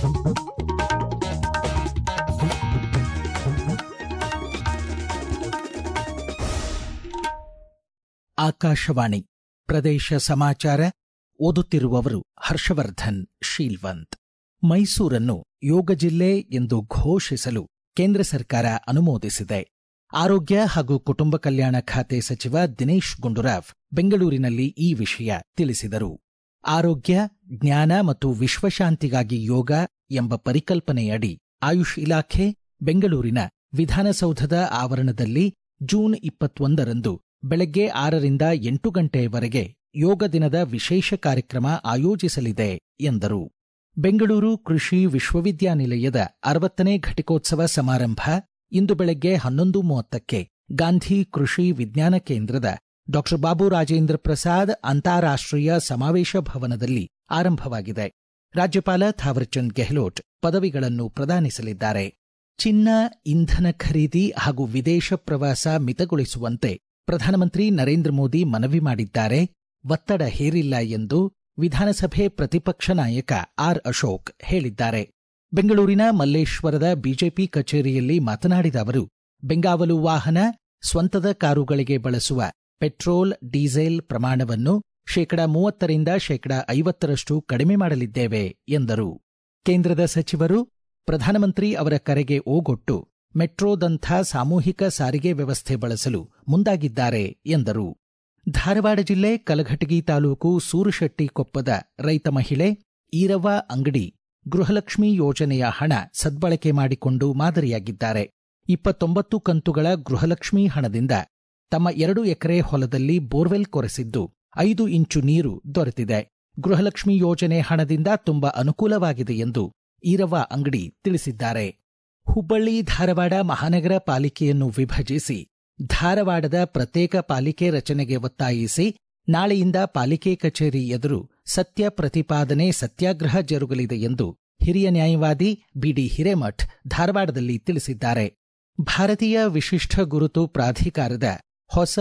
ಆಕಾಶವಾಣಿ ಪ್ರದೇಶ ಸಮಾಚಾರ ಓದುತ್ತಿರುವವರು ಹರ್ಷವರ್ಧನ್ ಶೀಲ್ವಂತ್ ಮೈಸೂರನ್ನು ಯೋಗ ಜಿಲ್ಲೆ ಎಂದು ಘೋಷಿಸಲು ಕೇಂದ್ರ ಸರ್ಕಾರ ಅನುಮೋದಿಸಿದೆ ಆರೋಗ್ಯ ಹಾಗೂ ಕುಟುಂಬ ಕಲ್ಯಾಣ ಖಾತೆ ಸಚಿವ ದಿನೇಶ್ ಗುಂಡೂರಾವ್ ಬೆಂಗಳೂರಿನಲ್ಲಿ ಈ ವಿಷಯ ತಿಳಿಸಿದರು ಆರೋಗ್ಯ ಜ್ಞಾನ ಮತ್ತು ವಿಶ್ವಶಾಂತಿಗಾಗಿ ಯೋಗ ಎಂಬ ಪರಿಕಲ್ಪನೆಯಡಿ ಆಯುಷ್ ಇಲಾಖೆ ಬೆಂಗಳೂರಿನ ವಿಧಾನಸೌಧದ ಆವರಣದಲ್ಲಿ ಜೂನ್ ಇಪ್ಪತ್ತೊಂದರಂದು ಬೆಳಗ್ಗೆ ಆರರಿಂದ ಎಂಟು ಗಂಟೆಯವರೆಗೆ ಯೋಗ ದಿನದ ವಿಶೇಷ ಕಾರ್ಯಕ್ರಮ ಆಯೋಜಿಸಲಿದೆ ಎಂದರು ಬೆಂಗಳೂರು ಕೃಷಿ ವಿಶ್ವವಿದ್ಯಾನಿಲಯದ ಅರವತ್ತನೇ ಘಟಿಕೋತ್ಸವ ಸಮಾರಂಭ ಇಂದು ಬೆಳಗ್ಗೆ ಹನ್ನೊಂದು ಮೂವತ್ತಕ್ಕೆ ಗಾಂಧಿ ಕೃಷಿ ವಿಜ್ಞಾನ ಕೇಂದ್ರದ ಡಾಕ್ಟರ್ ಬಾಬು ರಾಜೇಂದ್ರ ಪ್ರಸಾದ್ ಅಂತಾರಾಷ್ಟ್ರೀಯ ಸಮಾವೇಶ ಭವನದಲ್ಲಿ ಆರಂಭವಾಗಿದೆ ರಾಜ್ಯಪಾಲ ಥಾವರ್ಚಂದ್ ಗೆಹ್ಲೋಟ್ ಪದವಿಗಳನ್ನು ಪ್ರದಾನಿಸಲಿದ್ದಾರೆ ಚಿನ್ನ ಇಂಧನ ಖರೀದಿ ಹಾಗೂ ವಿದೇಶ ಪ್ರವಾಸ ಮಿತಗೊಳಿಸುವಂತೆ ಪ್ರಧಾನಮಂತ್ರಿ ನರೇಂದ್ರ ಮೋದಿ ಮನವಿ ಮಾಡಿದ್ದಾರೆ ಒತ್ತಡ ಹೇರಿಲ್ಲ ಎಂದು ವಿಧಾನಸಭೆ ಪ್ರತಿಪಕ್ಷ ನಾಯಕ ಆರ್ ಅಶೋಕ್ ಹೇಳಿದ್ದಾರೆ ಬೆಂಗಳೂರಿನ ಮಲ್ಲೇಶ್ವರದ ಬಿಜೆಪಿ ಕಚೇರಿಯಲ್ಲಿ ಮಾತನಾಡಿದ ಅವರು ಬೆಂಗಾವಲು ವಾಹನ ಸ್ವಂತದ ಕಾರುಗಳಿಗೆ ಬಳಸುವ ಪೆಟ್ರೋಲ್ ಡೀಸೆಲ್ ಪ್ರಮಾಣವನ್ನು ಶೇಕಡ ಮೂವತ್ತರಿಂದ ಶೇಕಡ ಐವತ್ತರಷ್ಟು ಕಡಿಮೆ ಮಾಡಲಿದ್ದೇವೆ ಎಂದರು ಕೇಂದ್ರದ ಸಚಿವರು ಪ್ರಧಾನಮಂತ್ರಿ ಅವರ ಕರೆಗೆ ಓಗೊಟ್ಟು ಮೆಟ್ರೋದಂಥ ಸಾಮೂಹಿಕ ಸಾರಿಗೆ ವ್ಯವಸ್ಥೆ ಬಳಸಲು ಮುಂದಾಗಿದ್ದಾರೆ ಎಂದರು ಧಾರವಾಡ ಜಿಲ್ಲೆ ಕಲಘಟಗಿ ತಾಲೂಕು ಸೂರುಶೆಟ್ಟಿ ಕೊಪ್ಪದ ರೈತ ಮಹಿಳೆ ಈರವ್ವ ಅಂಗಡಿ ಗೃಹಲಕ್ಷ್ಮಿ ಯೋಜನೆಯ ಹಣ ಸದ್ಬಳಕೆ ಮಾಡಿಕೊಂಡು ಮಾದರಿಯಾಗಿದ್ದಾರೆ ಇಪ್ಪತ್ತೊಂಬತ್ತು ಕಂತುಗಳ ಗೃಹಲಕ್ಷ್ಮಿ ಹಣದಿಂದ ತಮ್ಮ ಎರಡು ಎಕರೆ ಹೊಲದಲ್ಲಿ ಬೋರ್ವೆಲ್ ಕೊರೆಸಿದ್ದು ಐದು ಇಂಚು ನೀರು ದೊರೆತಿದೆ ಗೃಹಲಕ್ಷ್ಮಿ ಯೋಜನೆ ಹಣದಿಂದ ತುಂಬಾ ಅನುಕೂಲವಾಗಿದೆ ಎಂದು ಈರವ್ವ ಅಂಗಡಿ ತಿಳಿಸಿದ್ದಾರೆ ಹುಬ್ಬಳ್ಳಿ ಧಾರವಾಡ ಮಹಾನಗರ ಪಾಲಿಕೆಯನ್ನು ವಿಭಜಿಸಿ ಧಾರವಾಡದ ಪ್ರತ್ಯೇಕ ಪಾಲಿಕೆ ರಚನೆಗೆ ಒತ್ತಾಯಿಸಿ ನಾಳೆಯಿಂದ ಪಾಲಿಕೆ ಕಚೇರಿ ಎದುರು ಸತ್ಯ ಪ್ರತಿಪಾದನೆ ಸತ್ಯಾಗ್ರಹ ಜರುಗಲಿದೆ ಎಂದು ಹಿರಿಯ ನ್ಯಾಯವಾದಿ ಬಿಡಿ ಹಿರೇಮಠ್ ಧಾರವಾಡದಲ್ಲಿ ತಿಳಿಸಿದ್ದಾರೆ ಭಾರತೀಯ ವಿಶಿಷ್ಟ ಗುರುತು ಪ್ರಾಧಿಕಾರದ ಹೊಸ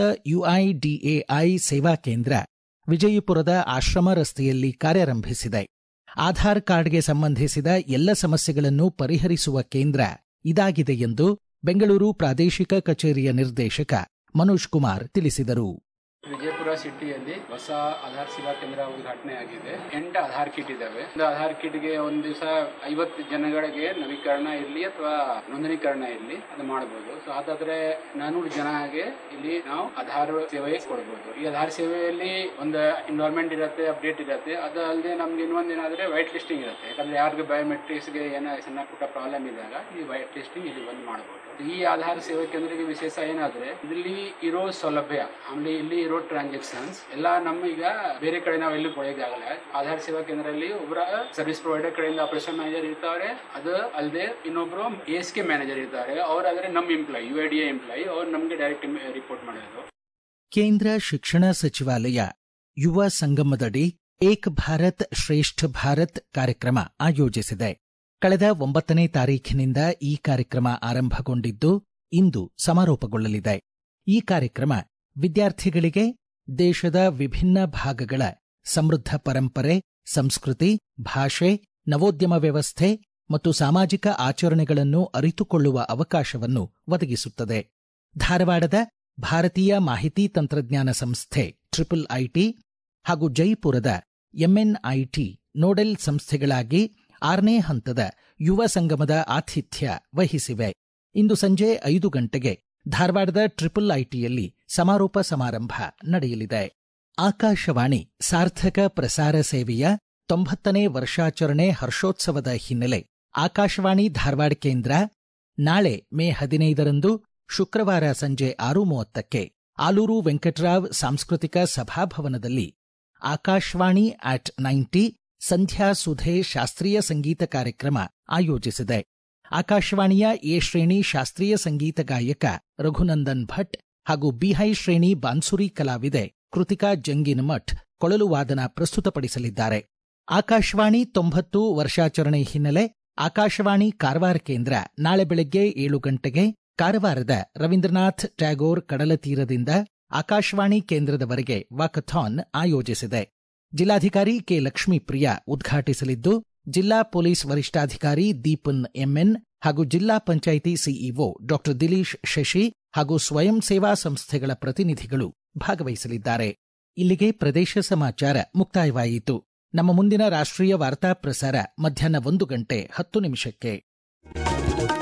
ಯುಐಡಿಎಐ ಸೇವಾ ಕೇಂದ್ರ ವಿಜಯಪುರದ ಆಶ್ರಮ ರಸ್ತೆಯಲ್ಲಿ ಕಾರ್ಯಾರಂಭಿಸಿದೆ ಆಧಾರ್ ಕಾರ್ಡ್ಗೆ ಸಂಬಂಧಿಸಿದ ಎಲ್ಲ ಸಮಸ್ಯೆಗಳನ್ನು ಪರಿಹರಿಸುವ ಕೇಂದ್ರ ಇದಾಗಿದೆ ಎಂದು ಬೆಂಗಳೂರು ಪ್ರಾದೇಶಿಕ ಕಚೇರಿಯ ನಿರ್ದೇಶಕ ಮನೋಜ್ ಕುಮಾರ್ ತಿಳಿಸಿದರು ವಿಜಯಪುರ ಸಿಟಿಯಲ್ಲಿ ಹೊಸ ಆಧಾರ್ ಸೇವಾ ಕೇಂದ್ರ ಉದ್ಘಾಟನೆ ಆಗಿದೆ ಎಂಟು ಆಧಾರ್ ಕಿಟ್ ಇದಾವೆ ಒಂದು ಆಧಾರ್ ಕಿಟ್ಗೆ ಒಂದ್ ದಿವಸ ಐವತ್ತು ಜನಗಳಿಗೆ ನವೀಕರಣ ಇರಲಿ ಅಥವಾ ನೋಂದಣೀಕರಣ ಇರಲಿ ಅದು ಮಾಡಬಹುದು ಸೊ ಅದಾದ್ರೆ ನಾನೂರು ಜನಗೆ ಇಲ್ಲಿ ನಾವು ಆಧಾರ್ ಸೇವೆ ಕೊಡಬಹುದು ಈ ಆಧಾರ್ ಸೇವೆಯಲ್ಲಿ ಒಂದು ಇನ್ವಾಲ್ವ್ಮೆಂಟ್ ಇರುತ್ತೆ ಅಪ್ಡೇಟ್ ಇರುತ್ತೆ ಅದು ಅಲ್ಲದೆ ನಮ್ಗೆ ಇನ್ನೊಂದು ಏನಾದ್ರೆ ವೈಟ್ ಲಿಸ್ಟಿಂಗ್ ಇರುತ್ತೆ ಯಾಕಂದ್ರೆ ಯಾರಿಗೆ ಬಯೋಮೆಟ್ರಿಕ್ಸ್ಗೆ ಏನೋ ಸಣ್ಣ ಪುಟ್ಟ ಪ್ರಾಬ್ಲಮ್ ಇದ್ದಾಗ ಈ ವೈಟ್ ಲಿಸ್ಟಿಂಗ್ ಇಲ್ಲಿ ಬಂದು ಮಾಡಬಹುದು ಈ ಆಧಾರ್ ಸೇವಾ ಕೇಂದ್ರಕ್ಕೆ ವಿಶೇಷ ಏನಾದ್ರೆ ಇಲ್ಲಿ ಇರೋ ಸೌಲಭ್ಯ ಆಮೇಲೆ ಇಲ್ಲಿ ಇರೋ ಟ್ರಾನ್ಸಾಕ್ಷನ್ಸ್ ಎಲ್ಲ ನಮ್ಮ ಈಗ ಬೇರೆ ಕಡೆ ನಾವು ಎಲ್ಲಿ ಕೊಡೋದಾಗಲ್ಲ ಆಧಾರ್ ಸೇವಾ ಕೇಂದ್ರದಲ್ಲಿ ಒಬ್ಬರ ಸರ್ವಿಸ್ ಪ್ರೊವೈಡರ್ ಕಡೆಯಿಂದ ಆಪರೇಷನ್ ಮ್ಯಾನೇಜರ್ ಇರ್ತಾರೆ ಅದು ಅಲ್ಲದೆ ಇನ್ನೊಬ್ರು ಎಸ್ ಕೆ ಮ್ಯಾನೇಜರ್ ಇರ್ತಾರೆ ಅವ್ರಾದ್ರೆ ನಮ್ಮ employee U I D employee ಅವ್ರು ನಮಗೆ ಡೈರೆಕ್ಟ್ ರಿಪೋರ್ಟ್ ಮಾಡೋದು ಕೇಂದ್ರ ಶಿಕ್ಷಣ ಸಚಿವಾಲಯ ಯುವ ಸಂಗಮದಡಿ ಏಕ್ ಭಾರತ್ ಶ್ರೇಷ್ಠ ಭಾರತ್ ಕಾರ್ಯಕ್ರಮ ಆಯೋಜಿಸಿದೆ ಕಳೆದ ಒಂಬತ್ತನೇ ತಾರೀಖಿನಿಂದ ಈ ಕಾರ್ಯಕ್ರಮ ಆರಂಭಗೊಂಡಿದ್ದು ಇಂದು ಸಮಾರೋಪಗೊಳ್ಳಲಿದೆ ಈ ಕಾರ್ಯಕ್ರಮ ವಿದ್ಯಾರ್ಥಿಗಳಿಗೆ ದೇಶದ ವಿಭಿನ್ನ ಭಾಗಗಳ ಸಮೃದ್ಧ ಪರಂಪರೆ ಸಂಸ್ಕೃತಿ ಭಾಷೆ ನವೋದ್ಯಮ ವ್ಯವಸ್ಥೆ ಮತ್ತು ಸಾಮಾಜಿಕ ಆಚರಣೆಗಳನ್ನು ಅರಿತುಕೊಳ್ಳುವ ಅವಕಾಶವನ್ನು ಒದಗಿಸುತ್ತದೆ ಧಾರವಾಡದ ಭಾರತೀಯ ಮಾಹಿತಿ ತಂತ್ರಜ್ಞಾನ ಸಂಸ್ಥೆ ಟ್ರಿಪಲ್ ಐಟಿ ಹಾಗೂ ಜೈಪುರದ ಎಂಎನ್ಐಟಿ ನೋಡೆಲ್ ಸಂಸ್ಥೆಗಳಾಗಿ ಆರನೇ ಹಂತದ ಯುವ ಸಂಗಮದ ಆತಿಥ್ಯ ವಹಿಸಿವೆ ಇಂದು ಸಂಜೆ ಐದು ಗಂಟೆಗೆ ಧಾರವಾಡದ ಟ್ರಿಪಲ್ ಐಟಿಯಲ್ಲಿ ಸಮಾರೋಪ ಸಮಾರಂಭ ನಡೆಯಲಿದೆ ಆಕಾಶವಾಣಿ ಸಾರ್ಥಕ ಪ್ರಸಾರ ಸೇವೆಯ ತೊಂಬತ್ತನೇ ವರ್ಷಾಚರಣೆ ಹರ್ಷೋತ್ಸವದ ಹಿನ್ನೆಲೆ ಆಕಾಶವಾಣಿ ಧಾರವಾಡ ಕೇಂದ್ರ ನಾಳೆ ಮೇ ಹದಿನೈದರಂದು ಶುಕ್ರವಾರ ಸಂಜೆ ಆರು ಮೂವತ್ತಕ್ಕೆ ಆಲೂರು ವೆಂಕಟರಾವ್ ಸಾಂಸ್ಕೃತಿಕ ಸಭಾಭವನದಲ್ಲಿ ಆಕಾಶವಾಣಿ ಆಟ್ ನೈಂಟಿ ಸಂಧ್ಯಾ ಸುಧೆ ಶಾಸ್ತ್ರೀಯ ಸಂಗೀತ ಕಾರ್ಯಕ್ರಮ ಆಯೋಜಿಸಿದೆ ಆಕಾಶವಾಣಿಯ ಎ ಶ್ರೇಣಿ ಶಾಸ್ತ್ರೀಯ ಸಂಗೀತ ಗಾಯಕ ರಘುನಂದನ್ ಭಟ್ ಹಾಗೂ ಬಿಹೈ ಶ್ರೇಣಿ ಬಾನ್ಸುರಿ ಕಲಾವಿದೆ ಕೃತಿಕಾ ಜಂಗಿನಮಠ್ ಕೊಳಲು ವಾದನ ಪ್ರಸ್ತುತಪಡಿಸಲಿದ್ದಾರೆ ಆಕಾಶವಾಣಿ ತೊಂಬತ್ತು ವರ್ಷಾಚರಣೆ ಹಿನ್ನೆಲೆ ಆಕಾಶವಾಣಿ ಕಾರವಾರ ಕೇಂದ್ರ ನಾಳೆ ಬೆಳಗ್ಗೆ ಏಳು ಗಂಟೆಗೆ ಕಾರವಾರದ ರವೀಂದ್ರನಾಥ್ ಟ್ಯಾಗೋರ್ ಕಡಲ ತೀರದಿಂದ ಆಕಾಶವಾಣಿ ಕೇಂದ್ರದವರೆಗೆ ವಾಕಥಾನ್ ಆಯೋಜಿಸಿದೆ ಜಿಲ್ಲಾಧಿಕಾರಿ ಕೆ ಲಕ್ಷ್ಮೀಪ್ರಿಯ ಉದ್ಘಾಟಿಸಲಿದ್ದು ಜಿಲ್ಲಾ ಪೊಲೀಸ್ ವರಿಷ್ಠಾಧಿಕಾರಿ ದೀಪನ್ ಎಂಎನ್ ಹಾಗೂ ಜಿಲ್ಲಾ ಪಂಚಾಯಿತಿ ಸಿಇಒ ಡಾಕ್ಟರ್ ದಿಲೀಶ್ ಶಶಿ ಹಾಗೂ ಸ್ವಯಂ ಸೇವಾ ಸಂಸ್ಥೆಗಳ ಪ್ರತಿನಿಧಿಗಳು ಭಾಗವಹಿಸಲಿದ್ದಾರೆ ಇಲ್ಲಿಗೆ ಪ್ರದೇಶ ಸಮಾಚಾರ ಮುಕ್ತಾಯವಾಯಿತು ನಮ್ಮ ಮುಂದಿನ ರಾಷ್ಟ್ರೀಯ ವಾರ್ತಾ ಪ್ರಸಾರ ಮಧ್ಯಾಹ್ನ ಒಂದು ಗಂಟೆ ಹತ್ತು ನಿಮಿಷಕ್ಕೆ